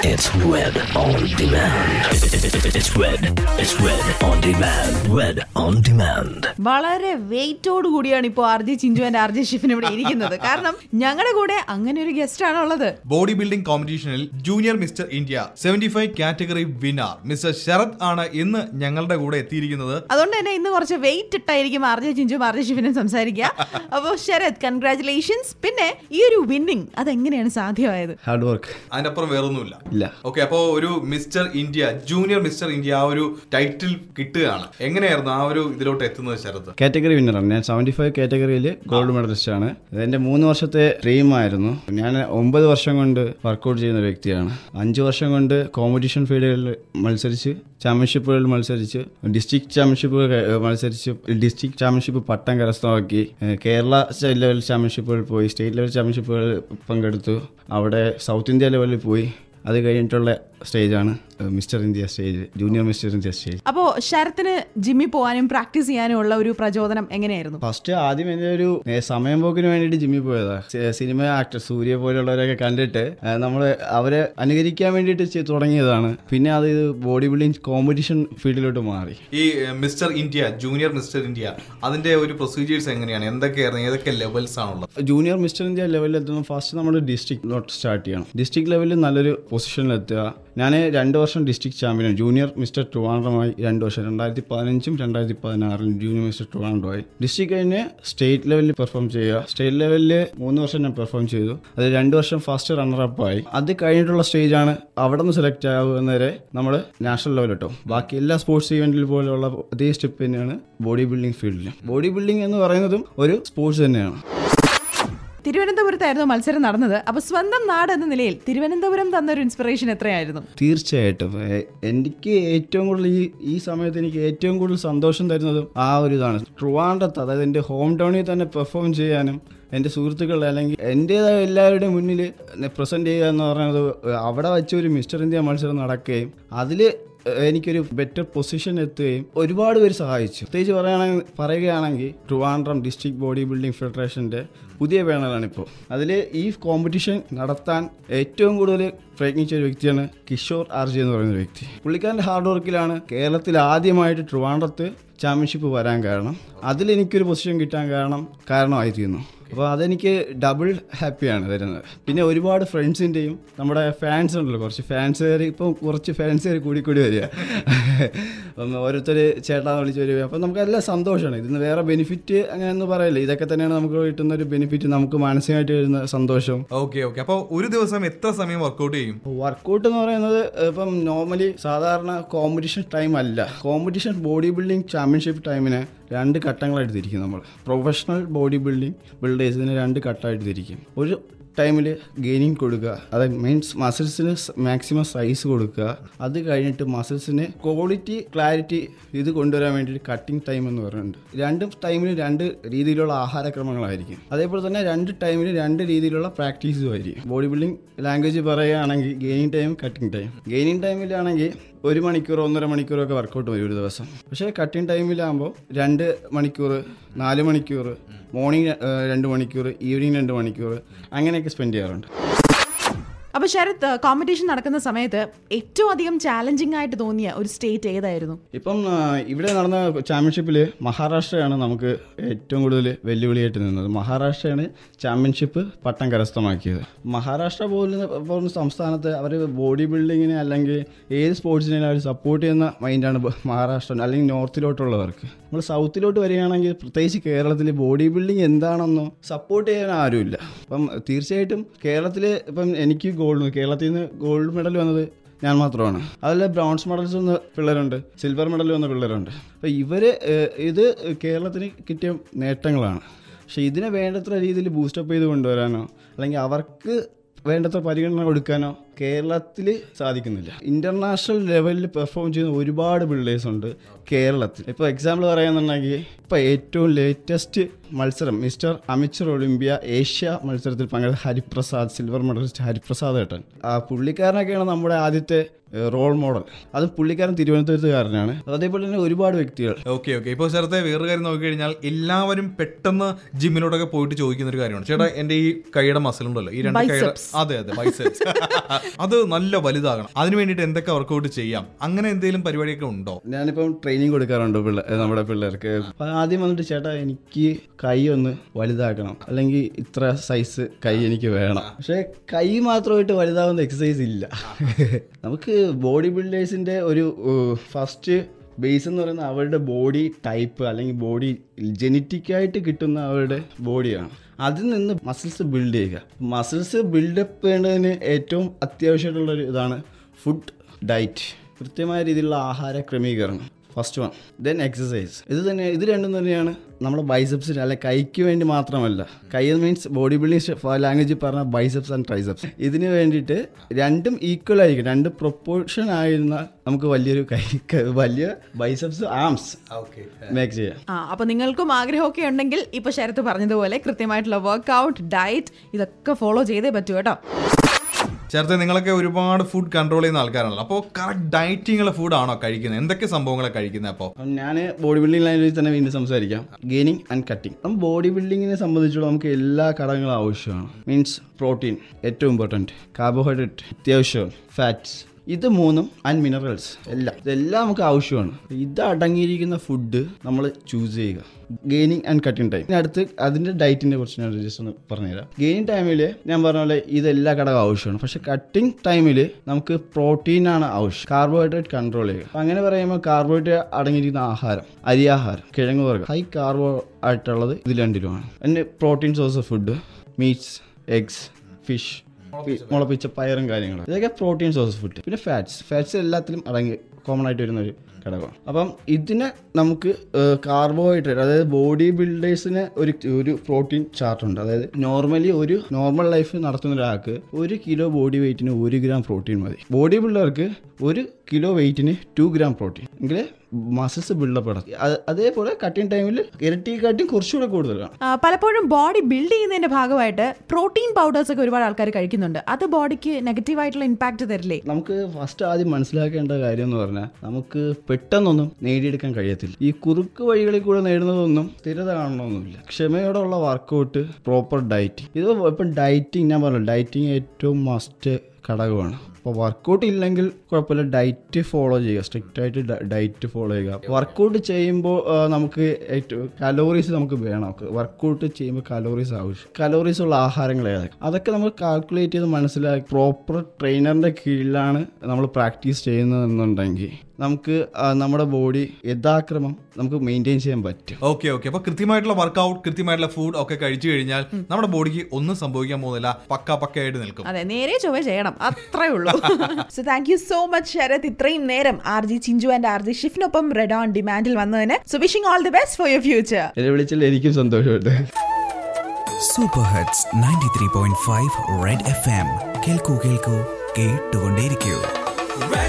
It's Red on Demand. It's Red. It's Red on Demand. Red on Demand. വളരെ വെയിറ്റോട് കൂടിയാണ് ഇപ്പോൾ R J Chinchu and R J Shifin ഇവിടെ ഇരിക്കുന്നത് കാരണം ഞങ്ങളുടെ കൂടെ അങ്ങനെ ഒരു ഗസ്റ്റ് ആണ് ഉള്ളത് ബോഡി ബിൽഡിംഗ് കോമ്പറ്റീഷനിൽ junior mister India seventy five category winner mister Sarath ആണ് ഇന്ന് ഞങ്ങളുടെ കൂടെ എത്തിയിരിക്കുന്നത് അതുകൊണ്ട് തന്നെ ഇന്ന് കുറച്ച് വെയിറ്റ് ഇട്ടായിരിക്കും ആർ ജെ ചിഞ്ചും ആർ ജെ ഷിഫിനും സംസാരിക്കുക അപ്പോൾ ശരത് കൺഗ്രാറ്റുലേഷൻസ് പിന്നെ ഈ ഒരു വിന്നിങ് അതെങ്ങനെയാണ് സാധ്യമായത് ഹാർഡ് വർക്ക് അതിനപ്പുറം വേറൊന്നുമില്ല ഇല്ല ഓക്കെ അപ്പോ ഒരു mister India junior mister India ആ ഒരു ടൈറ്റിൽ കിട്ടുകയാണ് എങ്ങനെയായിരുന്നു ആ ഒരു ഇതിലോട്ട് എത്തുന്നത് ശരത് കാറ്റഗറി വിന്നറാണ് ഞാൻ സെവൻറ്റി ഫൈവ് കാറ്റഗറിയിൽ ഗോൾഡ് മെഡലിസ്റ്റ് ആണ് ഇതെന്റെ മൂന്ന് വർഷത്തെ ഡ്രീം ആയിരുന്നു ഞാൻ ഒമ്പത് വർഷം കൊണ്ട് വർക്കൗട്ട് ചെയ്യുന്ന ഒരു വ്യക്തിയാണ് അഞ്ച് വർഷം കൊണ്ട് കോമ്പറ്റീഷൻ ഫീൽഡുകളിൽ മത്സരിച്ച് ചാമ്പ്യൻഷിപ്പുകളിൽ മത്സരിച്ച് ഡിസ്ട്രിക്ട് ചാമ്പ്യൻഷിപ്പ് മത്സരിച്ച് ഡിസ്ട്രിക്ട് ചാമ്പ്യൻഷിപ്പ് പട്ടം കരസ്ഥമാക്കി ഏഹ് കേരള സ്റ്റേറ്റ് ലെവൽ ചാമ്പ്യൻഷിപ്പുകളിൽ പോയി സ്റ്റേറ്റ് ലെവൽ ചാമ്പ്യൻഷിപ്പുകളിൽ പങ്കെടുത്തു അവിടെ സൗത്ത് ഇന്ത്യ ലെവലിൽ പോയി അത് കഴിഞ്ഞിട്ടുള്ള സ്റ്റേജാണ് mister India stage junior mister India stage അപ്പോൾ ശരത്തിന് ജിമ്മിൽ പോകാനും പ്രാക്ടീസ് ചെയ്യാനും ഉള്ള ഒരു പ്രചോദനം എങ്ങനെയായിരുന്നു ഫസ്റ്റ് ആദ്യം എൻ്റെ ഒരു ഏ, സമയം പോക്കിന് വേണ്ടിയിട്ട് ജിമ്മിൽ പോയതാ സി- സിനിമ ആക്ടർ സൂര്യ പോലുള്ളവരൊക്കെ കണ്ടിട്ട് നമ്മൾ അവരെ അനുകരിക്കാൻ വേണ്ടിയിട്ട് ചെയ്ത് തുടങ്ങിയതാണ് പിന്നെ അത് ഇത് ബോഡി ബിൽഡിംഗ് കോമ്പറ്റീഷൻ ഫീൽഡിലോട്ട് മാറി ഈ mister India junior mister India അതിന്റെ ഒരു പ്രൊസീജിയേഴ്സ് എങ്ങനെയാണ് എന്തൊക്കെയായിരുന്നു ഏതൊക്കെ ലെവൽസ് ആണുള്ളത് ജൂനിയർ മിസ്റ്റർ ഇന്ത്യ ലെവലിൽ എത്തുമ്പോൾ ഫസ്റ്റ് നമ്മൾ ഡിസ്ട്രിക്ട് നോട്ട് സ്റ്റാർട്ട് ചെയ്യണം ഡിസ്ട്രിക്ട് ലെവലിൽ നല്ലൊരു പൊസിഷനിൽ എത്തുക ഞാൻ രണ്ട് വർഷം ഡിസ്ട്രിക്ട് ചാമ്പ്യൻ ജൂനിയർ മിസ്റ്റർ ട്രിവാൻഡ്രമായി രണ്ട് വർഷം രണ്ടായിരത്തി പതിനഞ്ചും രണ്ടായിരത്തി പതിനാറിലും ജൂനിയർ മിസ്റ്റർ ട്രിവാൻഡ്രമായി ഡിസ്ട്രിക്ട് കഴിഞ്ഞ് സ്റ്റേറ്റ് ലെവലിൽ പെർഫോം ചെയ്യുക സ്റ്റേറ്റ് ലെവലിൽ മൂന്ന് വർഷം ഞാൻ പെർഫോം ചെയ്തു അത് രണ്ട് വർഷം ഫസ്റ്റ് റണ്ണറപ്പ് ആയി അത് കഴിഞ്ഞിട്ടുള്ള സ്റ്റേജാണ് അവിടെ നിന്ന് സെലക്ട് ആകുന്നവരെ നമ്മൾ നാഷണൽ ലെവൽ കിട്ടും ബാക്കി എല്ലാ സ്പോർട്സ് ഇവന്റിൽ പോലുള്ള അതേ സ്റ്റെപ്പ് തന്നെയാണ് ബോഡി ബിൽഡിംഗ് ഫീൽഡിൽ ബോഡി ബിൽഡിംഗ് എന്ന് പറയുന്നതും ഒരു സ്പോർട്സ് തന്നെയാണ് തിരുവനന്തപുരത്തായിരുന്നു മത്സരം നടന്നത് അപ്പോൾ സ്വന്തം നാട് എന്ന നിലയിൽ തിരുവനന്തപുരം തന്നൊരു ഇൻസ്പിറേഷൻ എത്രയായിരുന്നു തീർച്ചയായിട്ടും എ- എനിക്ക് ഏറ്റവും കൂടുതൽ ഈ ഈ സമയത്ത് എനിക്ക് ഏറ്റവും കൂടുതൽ സന്തോഷം തരുന്നതും ആ ഒരു ഇതാണ് ട്രുവാൻഡത്ത് അതായത് എൻ്റെ ഹോം ടൗണിൽ തന്നെ പെർഫോം ചെയ്യാനും എൻ്റെ സുഹൃത്തുക്കളുടെ അല്ലെങ്കിൽ എൻ്റേതായ എല്ലാവരുടെയും മുന്നിൽ പ്രസൻറ്റ് ചെയ്യുക എന്ന് പറയുന്നത് അവിടെ വെച്ച് ഒരു മിസ്റ്റർ ഇന്ത്യ മത്സരം നടക്കുകയും അതിൽ എനിക്കൊരു ബെറ്റർ പൊസിഷൻ എത്തുകയും ഒരുപാട് പേര് സഹായിച്ചു പ്രത്യേകിച്ച് പറയുകയാണെങ്കിൽ പറയുകയാണെങ്കിൽ ട്രിവാൻഡ്രം ഡിസ്ട്രിക്ട് ബോഡി ബിൽഡിംഗ് ഫെഡറേഷൻ്റെ പുതിയ ബാനറാണ് ഇപ്പോൾ അതിൽ ഈ കോമ്പറ്റീഷൻ നടത്താൻ ഏറ്റവും കൂടുതൽ പ്രയത്നിച്ച ഒരു വ്യക്തിയാണ് കിഷോർ ആർ ജി എന്ന് പറയുന്ന ഒരു വ്യക്തി പുള്ളിക്കാരൻ്റെ ഹാർഡ് വർക്കിലാണ് കേരളത്തിൽ ആദ്യമായിട്ട് ട്രിവാൻഡ്രത്ത് ചാമ്പ്യൻഷിപ്പ് വരാൻ കാരണം അതിൽ എനിക്കൊരു പൊസിഷൻ കിട്ടാൻ കാരണം കാരണമായി തീർന്നു അപ്പോൾ അതെനിക്ക് ഡബിൾ ഹാപ്പിയാണ് തരുന്നത് പിന്നെ ഒരുപാട് ഫ്രണ്ട്സിൻ്റെയും നമ്മുടെ ഫാൻസ് ഉണ്ടല്ലോ കുറച്ച് ഫാൻസുകാർ ഇപ്പം കുറച്ച് ഫാൻസുകാർ കൂടി കൂടി വരിക അപ്പം ഓരോരുത്തർ ചേട്ടാന്ന് വിളിച്ച് വരിക അപ്പം നമുക്ക് നല്ല സന്തോഷമാണ് ഇതിന് വേറെ ബെനിഫിറ്റ് അങ്ങനെയൊന്നും പറയില്ല ഇതൊക്കെ തന്നെയാണ് നമുക്ക് കിട്ടുന്ന ഒരു ബെനിഫിറ്റ് നമുക്ക് മാനസികമായിട്ട് വരുന്ന സന്തോഷം ഓക്കെ ഓക്കെ അപ്പോൾ ഒരു ദിവസം എത്ര സമയം വർക്കൗട്ട് ചെയ്യും വർക്കൗട്ട് എന്ന് പറയുന്നത് ഇപ്പം നോർമലി സാധാരണ കോമ്പറ്റീഷൻ ടൈം അല്ല കോമ്പറ്റീഷൻ ബോഡി ബിൽഡിംഗ് ചാമ്പ്യൻഷിപ്പ് ടൈമിന് രണ്ട് ഘട്ടങ്ങളായിട്ട് തിരിക്കും നമ്മൾ പ്രൊഫഷണൽ ബോഡി ബിൽഡിംഗ് ബിൽഡേഴ്സിന് രണ്ട് ഘട്ടമായിട്ട് തിരിക്കും ഒരു ടൈമിൽ ഗെയിനിങ് കൊടുക്കുക അതായത് മീൻസ് മസിൽസിന് മാക്സിമം സൈസ് കൊടുക്കുക അത് കഴിഞ്ഞിട്ട് മസിൽസിന് ക്വാളിറ്റി ക്ലാരിറ്റി ഇത് കൊണ്ടുവരാൻ വേണ്ടിയിട്ട് കട്ടിംഗ് ടൈം എന്ന് പറയുന്നുണ്ട് രണ്ട് ടൈമിൽ രണ്ട് രീതിയിലുള്ള ആഹാരക്രമങ്ങളായിരിക്കും അതേപോലെ തന്നെ രണ്ട് ടൈമിൽ രണ്ട് രീതിയിലുള്ള പ്രാക്ടീസും ആയിരിക്കും ബോഡി ബിൽഡിംഗ് ലാംഗ്വേജ് പറയുകയാണെങ്കിൽ gaining time cutting time gaining ടൈമിലാണെങ്കിൽ ഒരു മണിക്കൂർ ഒന്നര മണിക്കൂറൊക്കെ വർക്കൗട്ട് വരും ഒരു ദിവസം പക്ഷേ കട്ടിംഗ് ടൈമിലാകുമ്പോൾ രണ്ട് മണിക്കൂർ നാല് മണിക്കൂർ മോർണിംഗ് രണ്ട് മണിക്കൂർ ഈവനിങ് രണ്ട് മണിക്കൂർ അങ്ങനെയൊക്കെ സ്പെൻഡ് ചെയ്യാറുണ്ട് അപ്പോൾ ശരത് കോമ്പറ്റീഷൻ നടക്കുന്ന സമയത്ത് ഏറ്റവും അധികം ചാലഞ്ചിങ് ആയിട്ട് തോന്നിയ ഒരു സ്റ്റേറ്റ് ഏതായിരുന്നു ഇപ്പം ആ, ഇവിടെ നടന്ന ചാമ്പ്യൻഷിപ്പിൽ മഹാരാഷ്ട്രയാണ് നമുക്ക് ഏറ്റവും കൂടുതൽ വെല്ലുവിളിയായിട്ട് നിന്നത് മഹാരാഷ്ട്രയാണ് ചാമ്പ്യൻഷിപ്പ് പട്ടം കരസ്ഥമാക്കിയത് മഹാരാഷ്ട്ര പോലുള്ള പോകുന്ന സംസ്ഥാനത്ത് അവർ ബോഡി ബിൽഡിങ്ങിനെ അല്ലെങ്കിൽ ഏത് സ്പോർട്സിനെയും അവർ സപ്പോർട്ട് ചെയ്യുന്ന മൈൻഡാണ് ബ- മഹാരാഷ്ട്ര അല്ലെങ്കിൽ നോർത്തിലോട്ടുള്ളവർക്ക് നമ്മൾ സൗത്തിലോട്ട് വരികയാണെങ്കിൽ പ്രത്യേകിച്ച് കേരളത്തിൽ ബോഡി ബിൽഡിംഗ് എന്താണെന്നോ സപ്പോർട്ട് ചെയ്യാൻ ആരുമില്ല അപ്പം തീർച്ചയായിട്ടും കേരളത്തിൽ ഇപ്പം എനിക്ക് ഗോൾഡ് കേരളത്തിൽ നിന്ന് ഗോൾഡ് മെഡൽ വന്നത് ഞാൻ മാത്രമാണ് അതിൽ ബ്രോൺസ് മെഡൽസ് വന്ന പിള്ളേരുണ്ട് സിൽവർ മെഡൽ വന്ന പിള്ളേരുണ്ട് അപ്പോൾ ഇവർ ഇത് കേരളത്തിന് കിട്ടിയ നേട്ടങ്ങളാണ് പക്ഷേ ഇതിനെ വേണ്ടത്ര രീതിയിൽ ബൂസ്റ്റപ്പ് ചെയ്ത് കൊണ്ടുവരാനോ അല്ലെങ്കിൽ അവർക്ക് വേണ്ടത്ര പരിഗണന കൊടുക്കാനോ കേരളത്തിൽ സാധിക്കുന്നില്ല ഇന്റർനാഷണൽ ലെവലിൽ പെർഫോം ചെയ്യുന്ന ഒരുപാട് ബിൽഡേഴ്സ് ഉണ്ട് കേരളത്തിൽ ഇപ്പോൾ എക്സാമ്പിൾ പറയുന്നുണ്ടെങ്കിൽ ഇപ്പോൾ ഏറ്റവും ലേറ്റസ്റ്റ് മത്സരം മിസ്റ്റർ അമിച്ചർ ഒളിമ്പ്യ ഏഷ്യ മത്സരത്തിൽ പങ്കെടുത്ത ഹരിപ്രസാദ് സിൽവർ മെഡലിസ്റ്റ് ഹരിപ്രസാദ് ഏട്ടൻ ആ പുള്ളിക്കാരനൊക്കെയാണ് നമ്മുടെ ആദ്യത്തെ റോൾ മോഡൽ അത് പുള്ളിക്കാരൻ തിരുവനന്തപുരത്തുകാരനാണ് അതേപോലെ തന്നെ ഒരുപാട് വ്യക്തികൾ ഓക്കെ ഓക്കെ ഇപ്പോൾ ചേർത്തെ വേറൊരു കാര്യം നോക്കിക്കഴിഞ്ഞാൽ എല്ലാവരും പെട്ടെന്ന് ജിമ്മിലോട്ടൊക്കെ പോയിട്ട് ചോദിക്കുന്ന ഒരു കാര്യമാണ് ചേട്ടാ എന്റെ ഈ കൈയുടെ മസിൽ ഉണ്ടല്ലോ ഈ രണ്ട് കൈയുടെ Biceps. അതെ അതെ ബൈസെപ്സ് അത് നല്ല വലുതാകണം അതിന് വേണ്ടിയിട്ട് എന്തൊക്കെ വർക്കൗട്ട് ചെയ്യാം അങ്ങനെ എന്തെങ്കിലും പരിപാടിയൊക്കെ ഉണ്ടോ ഞാനിപ്പം ട്രെയിനിങ് കൊടുക്കാറുണ്ട് പിള്ളേ നമ്മുടെ പിള്ളേർക്ക് അപ്പൊ ആദ്യം വന്നിട്ട് ചേട്ടാ എനിക്ക് കൈ ഒന്ന് വലുതാക്കണം അല്ലെങ്കിൽ ഇത്ര സൈസ് കൈ എനിക്ക് വേണം പക്ഷെ കൈ മാത്രമായിട്ട് വലുതാവുന്ന എക്സസൈസ് ഇല്ല നമുക്ക് ബോഡി ബിൽഡേഴ്സിന്റെ ഒരു ഫസ്റ്റ് ബേസ് എന്ന് പറയുന്നത് അവരുടെ ബോഡി ടൈപ്പ് അല്ലെങ്കിൽ ബോഡി ജനറ്റിക്കായിട്ട് കിട്ടുന്ന അവരുടെ ബോഡിയാണ് അതിൽ നിന്ന് മസിൽസ് ബിൽഡ് ചെയ്യുക മസിൽസ് ബിൽഡപ്പ് ചെയ്യേണ്ടതിന് ഏറ്റവും അത്യാവശ്യമായിട്ടുള്ള ഒരു ഇതാണ് ഫുഡ് ഡയറ്റ് കൃത്യമായ രീതിയിലുള്ള ആഹാര ക്രമീകരണം ഫസ്റ്റ് വൺ ദെൻ എക്സസൈസ് ഇത് തന്നെ ഇത് രണ്ടും തന്നെയാണ് നമ്മുടെ ബൈസെപ്സിന് അല്ലെ കൈക്ക് വേണ്ടി മാത്രമല്ല കൈ മീൻസ് ബോഡി ബിൽഡിംഗ് ലാംഗ്വേജിൽ പറഞ്ഞ ബൈസെപ്സ് ആൻഡ് ട്രൈസെപ്സ് ഇതിന് വേണ്ടിയിട്ട് രണ്ടും ഈക്വൽ ആയിരിക്കും രണ്ട് പ്രൊപ്പോർഷൻ ആയിരുന്നാൽ നമുക്ക് വലിയൊരു കൈ ക- വലിയ ബൈസെപ്സ് ആംസ് മേക്ക് ചെയ്യാം ആ അപ്പൊ നിങ്ങൾക്കും ആഗ്രഹമൊക്കെ ഉണ്ടെങ്കിൽ ഇപ്പൊ ശരത്ത് പറഞ്ഞതുപോലെ കൃത്യമായിട്ടുള്ള വർക്ക്ഔട്ട് ഡയറ്റ് ഇതൊക്കെ ഫോളോ ചെയ്തേ പറ്റൂ കേട്ടോ ചേർത്തെ നിങ്ങളൊക്കെ ഒരുപാട് ഫുഡ് കൺട്രോൾ ചെയ്യുന്ന ആൾക്കാരാണല്ലോ അപ്പോൾ കറക്റ്റ് ഡയറ്റിംഗ് ഫുഡാണോ കഴിക്കുന്നത് എന്തൊക്കെ സംഭവങ്ങളാണ് കഴിക്കുന്നത് അപ്പോൾ ഞാൻ ബോഡി ബിൽഡിംഗ് ലാംഗ്വേജിൽ തന്നെ വീണ്ടും സംസാരിക്കാം ഗെയിനിങ് ആൻഡ് കട്ടിങ് നമ്മൾ ബോഡി ബിൽഡിങ്ങിനെ സംബന്ധിച്ചുള്ള നമുക്ക് എല്ലാ ഘടകങ്ങളും ആവശ്യമാണ് മീൻസ് പ്രോട്ടീൻ ഏറ്റവും ഇമ്പോർട്ടൻറ്റ് കാർബോഹൈഡ്രേറ്റ് അത്യാവശ്യം ഫാറ്റ്സ് ഇത് മൂന്നും ആൻഡ് മിനറൽസ് എല്ലാം ഇതെല്ലാം നമുക്ക് ആവശ്യമാണ് ഇത് അടങ്ങിയിരിക്കുന്ന ഫുഡ് നമ്മൾ ചൂസ് ചെയ്യുക ഗെയിനിങ് ആൻഡ് കട്ടിങ് ടൈം അടുത്ത് അതിൻ്റെ ഡയറ്റിനെ കുറിച്ച് ഞാൻ ജസ്റ്റ് ഒന്ന് പറഞ്ഞുതരാം ഗെയിനിങ് ടൈമിൽ ഞാൻ പറഞ്ഞ പോലെ ഇതെല്ലാ ഘടകം ആവശ്യമാണ് പക്ഷെ കട്ടിങ് ടൈമിൽ നമുക്ക് പ്രോട്ടീനാണ് ആവശ്യം കാർബോഹൈഡ്രേറ്റ് കൺട്രോൾ ചെയ്യുക അപ്പം അങ്ങനെ പറയുമ്പോൾ കാർബോഹൈഡ്രേറ്റ് അടങ്ങിയിരിക്കുന്ന ആഹാരം അരിയാഹാരം കിഴങ്ങ് വർഗ്ഗം ഹൈ കാർബോ ആയിട്ടുള്ളത് ഇതിൽ രണ്ടിലുമാണ് പിന്നെ protein source of food meats eggs fish മുളപ്പിച്ച പയറും കാര്യങ്ങളും ഇതൊക്കെ പ്രോട്ടീൻ സോഴ്സ് ഫുഡ് പിന്നെ ഫാറ്റ്സ് ഫാറ്റ്സ് എല്ലാത്തിലും അടങ്ങി കോമൺ ആയിട്ട് വരുന്ന ഒരു ഘടകമാണ് അപ്പം ഇതിനെ നമുക്ക് കാർബോഹൈഡ്രേറ്റ് അതായത് ബോഡി ബിൽഡേഴ്സിന് ഒരു ഒരു പ്രോട്ടീൻ ചാർട്ട് ഉണ്ട് അതായത് നോർമലി ഒരു നോർമൽ ലൈഫ് നടത്തുന്ന ഒരാൾക്ക് ഒരു കിലോ ബോഡി വെയിറ്റിന് ഒരു ഗ്രാം പ്രോട്ടീൻ മതി ബോഡി ബിൽഡർക്ക് ഒരു കിലോ വെയിറ്റിന് ടു ഗ്രാം പ്രോട്ടീൻ എങ്കിൽ മസിൽസ് ബിൽഡപ്പ് നടക്കും അത് അതേപോലെ കട്ടിങ് ടൈമിൽ ഇരട്ടിക്കാട്ടിയും കുറച്ചുകൂടെ കൂടുതലാണ് ആ, പലപ്പോഴും ബോഡി ബിൽഡ് ചെയ്യുന്നതിന്റെ ഭാഗമായിട്ട് പ്രോട്ടീൻ പൗഡേഴ്സ് ഒക്കെ ഒരുപാട് ആൾക്കാർ കഴിക്കുന്നുണ്ട് അത് ബോഡിക്ക് നെഗറ്റീവ് ആയിട്ടുള്ള ഇമ്പാക്ട് തരില്ലേ നമുക്ക് ഫസ്റ്റ് ആദ്യം മനസ്സിലാക്കേണ്ട കാര്യം എന്ന് പറഞ്ഞാൽ നമുക്ക് പെട്ടെന്നൊന്നും നേടിയെടുക്കാൻ കഴിയത്തില്ല ഈ കുറുക്ക് വഴികളിൽ കൂടെ നേടുന്നതൊന്നും സ്ഥിരത കാണണമെന്നില്ല ക്ഷമയോടെയുള്ള വർക്കൗട്ട് പ്രോപ്പർ ഡയറ്റ് ഇത് ഇപ്പം ഡയറ്റിങ് ഞാൻ പറഞ്ഞു ഡയറ്റിങ് ഏറ്റവും മസ്റ്റ് ഘടകമാണ് അപ്പോൾ വർക്കൗട്ട് ഇല്ലെങ്കിൽ കുഴപ്പമില്ല ഡയറ്റ് ഫോളോ ചെയ്യുക സ്ട്രിക്റ്റ് ആയിട്ട് ഡയറ്റ് ഫോളോ ചെയ്യുക വർക്കൗട്ട് ചെയ്യുമ്പോൾ ആ, നമുക്ക് ഏറ്റവും കലോറീസ് നമുക്ക് വേണം വർക്കൗട്ട് ചെയ്യുമ്പോൾ കലോറീസ് ആവശ്യം കലോറീസ് ഉള്ള ആഹാരങ്ങൾ ഏതൊക്കെ അതൊക്കെ നമ്മൾ കാൽക്കുലേറ്റ് ചെയ്ത് മനസ്സിലാക്കി പ്രോപ്പർ ട്രെയിനറിൻ്റെ കീഴിലാണ് നമ്മൾ പ്രാക്ടീസ് ചെയ്യുന്നതെന്നുണ്ടെങ്കിൽ നമുക്ക് ആ, നമ്മുടെ ബോഡി യഥാക്രമം നമുക്ക് മെയിൻറ്റെയിൻ ചെയ്യാൻ പറ്റും ഓക്കെ ഓക്കെ അപ്പൊ കൃത്യമായിട്ടുള്ള വർക്കൗട്ട് കൃത്യമായിട്ടുള്ള ഫുഡ് ഒക്കെ കഴിച്ചു കഴിഞ്ഞാൽ നമ്മുടെ ബോഡിക്ക് ഒന്നും സംഭവിക്കാൻ പോകുന്നില്ല പക്ക പക്കയായിട്ട് നിൽക്കും അതെ നേരെ ചൊവ്വ ചെയ്യണം അത്രേ ഉള്ളൂ so thank you so much Sarath ഇത്രയും നേരം R J Chinchu and R J ഷിഫിനൊപ്പം റെഡ് ഓൺ ഡിമാൻഡിൽ വന്നതിന് so wishing all the best for your future എന്നെ വിളിച്ചാൽ എനിക്കും സന്തോഷമുണ്ട് super hits ninety three point five Red F M കേൾക്കൂ കേൾക്കൂ കേട്ടുകൊണ്ടേയിരിക്കൂ Red